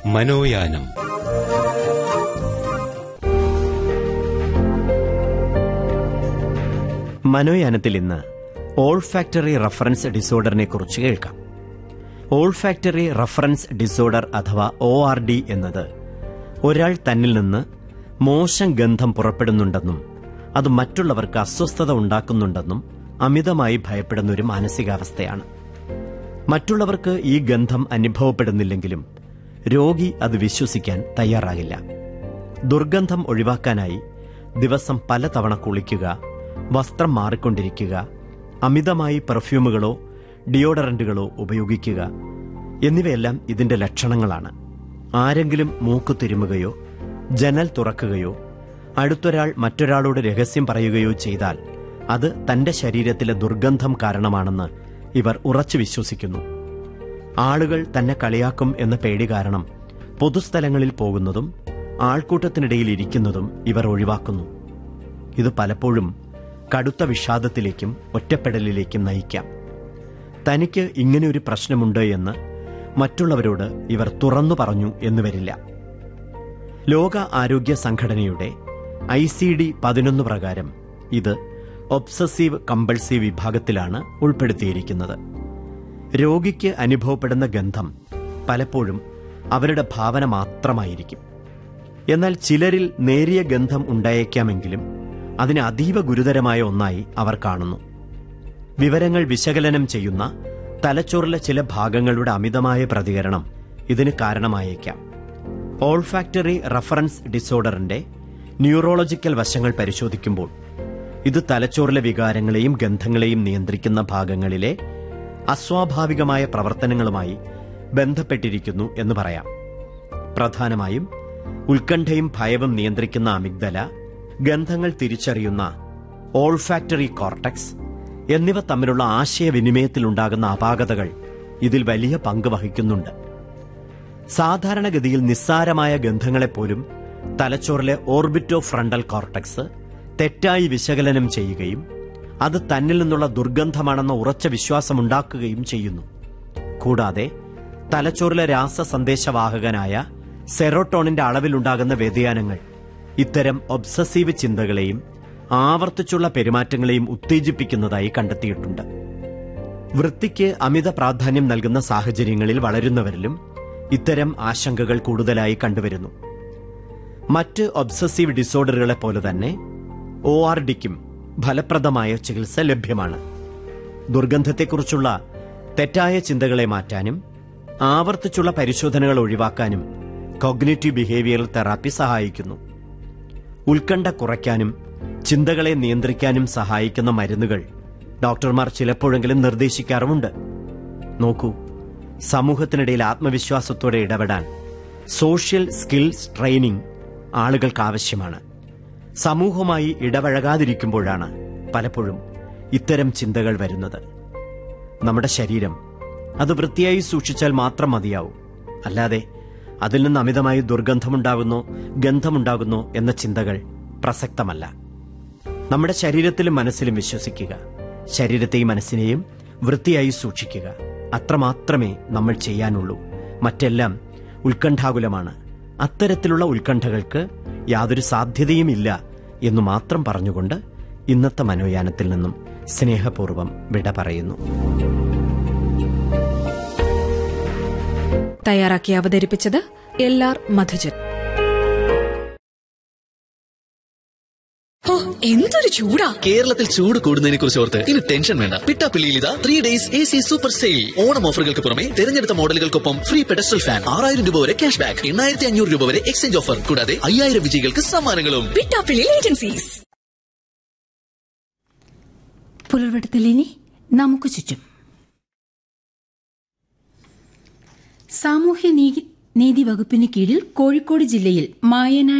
മനോയാനം മനോയാനത്തിൽ ഇന്ന് all olfactory reference ഡിസോർഡറിനെ കുറിച്ച് കേൾക്കാം ഓൾ ഫാക്ടറി റഫറൻസ് ഡിസോർഡർ അഥവാ ഒ ആർ ഡി എന്നത് ഒരാൾ തന്നിൽ നിന്ന് മോശം ഗന്ധം പുറപ്പെടുന്നുണ്ടെന്നും അത് മറ്റുള്ളവർക്ക് അസ്വസ്ഥത ഉണ്ടാക്കുന്നുണ്ടെന്നും അമിതമായി ഭയപ്പെടുന്ന ഒരു മാനസികാവസ്ഥയാണ് മറ്റുള്ളവർക്ക് ഈ ഗന്ധം അനുഭവപ്പെടുന്നില്ലെങ്കിലും രോഗി അത് വിശ്വസിക്കാൻ തയ്യാറാകില്ല ദുർഗന്ധം ഒഴിവാക്കാനായി ദിവസം പലതവണ കുളിക്കുക വസ്ത്രം മാറിക്കൊണ്ടിരിക്കുക അമിതമായി പെർഫ്യൂമുകളോ ഡിയോഡറന്റുകളോ ഉപയോഗിക്കുക എന്നിവയെല്ലാം ഇതിന്റെ ലക്ഷണങ്ങളാണ് ആരെങ്കിലും മൂക്ക് തിരുമുകയോ ജനൽ തുറക്കുകയോ അടുത്തൊരാൾ മറ്റൊരാളോട് രഹസ്യം പറയുകയോ ചെയ്താൽ അത് തന്റെ ശരീരത്തിലെ ദുർഗന്ധം കാരണമാണെന്ന് ഇവർ ഉറച്ചു വിശ്വസിക്കുന്നു ആളുകൾ തന്നെ കളിയാക്കും എന്ന പേടി കാരണം പൊതുസ്ഥലങ്ങളിൽ പോകുന്നതും ആൾക്കൂട്ടത്തിനിടയിൽ ഇരിക്കുന്നതും ഇവർ ഒഴിവാക്കുന്നു ഇത് പലപ്പോഴും കടുത്ത വിഷാദത്തിലേക്കും ഒറ്റപ്പെടലിലേക്കും നയിക്കാം തനിക്ക് ഇങ്ങനെ ഒരു പ്രശ്നമുണ്ട് എന്ന് മറ്റുള്ളവരോട് ഇവർ തുറന്നു പറഞ്ഞു എന്ന് വരില്ല ലോക ആരോഗ്യ സംഘടനയുടെ ഐ സി ഡി പതിനൊന്ന് പ്രകാരം ഇത് ഒബ്സസീവ് കമ്പൾസീവ് വിഭാഗത്തിലാണ് ഉൾപ്പെടുത്തിയിരിക്കുന്നത് രോഗിക്ക് അനുഭവപ്പെടുന്ന ഗന്ധം പലപ്പോഴും അവരുടെ ഭാവന മാത്രമായിരിക്കും എന്നാൽ ചിലരിൽ നേരിയ ഗന്ധം ഉണ്ടായേക്കാമെങ്കിലും അതിന് അതീവ ഗുരുതരമായ ഒന്നായി അവർ കാണുന്നു വിവരങ്ങൾ വിശകലനം ചെയ്യുന്ന തലച്ചോറിലെ ചില ഭാഗങ്ങളുടെ അമിതമായ പ്രതികരണം ഇതിന് കാരണമായേക്കാം ഓൾഫാക്ടറി റഫറൻസ് ഡിസോർഡറിന്റെ ന്യൂറോളജിക്കൽ വശങ്ങൾ പരിശോധിക്കുമ്പോൾ ഇത് തലച്ചോറിലെ വികാരങ്ങളെയും ഗന്ധങ്ങളെയും നിയന്ത്രിക്കുന്ന ഭാഗങ്ങളിലെ അസ്വാഭാവികമായ പ്രവർത്തനങ്ങളുമായി ബന്ധപ്പെട്ടിരിക്കുന്നു എന്ന് പറയാം പ്രധാനമായും ഉത്കണ്ഠയും ഭയവും നിയന്ത്രിക്കുന്ന അമിഗ്ദല ഗന്ധങ്ങൾ തിരിച്ചറിയുന്ന ഓൾഫാക്ടറി കോർട്ടക്സ് എന്നിവ തമ്മിലുള്ള ആശയവിനിമയത്തിലുണ്ടാകുന്ന അപാകതകൾ ഇതിൽ വലിയ പങ്ക് വഹിക്കുന്നുണ്ട് സാധാരണഗതിയിൽ നിസ്സാരമായ ഗന്ധങ്ങളെപ്പോലും തലച്ചോറിലെ ഓർബിറ്റോ ഫ്രണ്ടൽ കോർട്ടക്സ് തെറ്റായി വിശകലനം ചെയ്യുകയും അത് തന്നിൽ നിന്നുള്ള ദുർഗന്ധമാണെന്ന ഉറച്ച വിശ്വാസമുണ്ടാക്കുകയും ചെയ്യുന്നു കൂടാതെ തലച്ചോറിലെ രാസസന്ദേശവാഹകനായ സെറോട്ടോണിന്റെ അളവിലുണ്ടാകുന്ന വ്യതിയാനങ്ങൾ ഇത്തരം ഒബ്സസീവ് ചിന്തകളെയും ആവർത്തിച്ചുള്ള പെരുമാറ്റങ്ങളെയും ഉത്തേജിപ്പിക്കുന്നതായി കണ്ടെത്തിയിട്ടുണ്ട് വൃത്തിക്ക് അമിത പ്രാധാന്യം നൽകുന്ന സാഹചര്യങ്ങളിൽ വളരുന്നവരിലും ഇത്തരം ആശങ്കകൾ കൂടുതലായി കണ്ടുവരുന്നു മറ്റ് ഒബ്സസീവ് ഡിസോർഡറുകളെ പോലെ തന്നെ ഒ ആർ ഡിക്കും ഫലപ്രദമായ ചികിത്സ ലഭ്യമാണ് ദുർഗന്ധത്തെക്കുറിച്ചുള്ള തെറ്റായ ചിന്തകളെ മാറ്റാനും ആവർത്തിച്ചുള്ള പരിശോധനകൾ ഒഴിവാക്കാനും കോഗ്നേറ്റീവ് ബിഹേവിയറൽ തെറാപ്പി സഹായിക്കുന്നു ഉത്കണ്ഠ കുറയ്ക്കാനും ചിന്തകളെ നിയന്ത്രിക്കാനും സഹായിക്കുന്ന മരുന്നുകൾ ഡോക്ടർമാർ ചിലപ്പോഴെങ്കിലും നിർദ്ദേശിക്കാറുമുണ്ട് നോക്കൂ സമൂഹത്തിനിടയിൽ ആത്മവിശ്വാസത്തോടെ ഇടപെടാൻ സോഷ്യൽ സ്കിൽസ് ട്രെയിനിങ് ആളുകൾക്ക് ആവശ്യമാണ് സമൂഹവുമായി ഇടപഴകാതിരിക്കുമ്പോഴാണ് പലപ്പോഴും ഇത്തരം ചിന്തകൾ വരുന്നത് നമ്മുടെ ശരീരം അത് വൃത്തിയായി സൂക്ഷിച്ചാൽ മാത്രം മതിയാവും അല്ലാതെ അതിൽ നിന്ന് അമിതമായി ദുർഗന്ധമുണ്ടാകുന്നോ ഗന്ധമുണ്ടാകുന്നോ എന്ന ചിന്തകൾ പ്രസക്തമല്ല നമ്മുടെ ശരീരത്തിലും മനസ്സിലും വിശ്വസിക്കുക ശരീരത്തെയും മനസ്സിനെയും വൃത്തിയായി സൂക്ഷിക്കുക അത്രമാത്രമേ നമ്മൾ ചെയ്യാനുള്ളൂ മറ്റെല്ലാം ഉത്കണ്ഠാകുലമാണ് അത്തരത്തിലുള്ള ഉത്കണ്ഠകൾക്ക് യാതൊരു സാധ്യതയുമില്ല എന്നു മാത്രം പറഞ്ഞുകൊണ്ട് ഇന്നത്തെ മനോയാനത്തിൽ നിന്നും സ്നേഹപൂർവ്വം വിട പറയുന്നു തയ്യാറാക്കി അവതരിപ്പിച്ചത് എൽ ആർ മധുജൻ ഓ എന്തൊരു ചൂടാ കേരളത്തിൽ ചൂട് കൂടുന്നതിനെ കുറിച്ച് ഓർത്ത് ഇനി ടെൻഷൻ വേണ്ട പിട്ടാപ്പിള്ളിയിൽ ഇതാ three days A C super sale Onam ഓഫറുകൾക്ക് പുറമെ തിരഞ്ഞെടുത്ത മോഡലുകൾക്കൊപ്പം ഫ്രീ പെഡസ്ട്രൽ ഫാൻ ആറായിരം രൂപ വരെ ക്യാഷ് ബാക്ക് എണ്ണായിരത്തി അഞ്ഞൂറ് രൂപ വരെ എക്സ്ചേഞ്ച് ഓഫർ കൂടാതെ അയ്യായിരം വിജയികൾക്ക് സമ്മാനങ്ങളും പിട്ടാപ്പിള്ളി ഏജൻസീസ് പുലർവട്ടത്തിലിനി നമുക്ക് ചുറ്റും സാമൂഹ്യ നീതി നീതി വകുപ്പിന് കീഴിൽ കോഴിക്കോട് ജില്ലയിൽ മായനാട്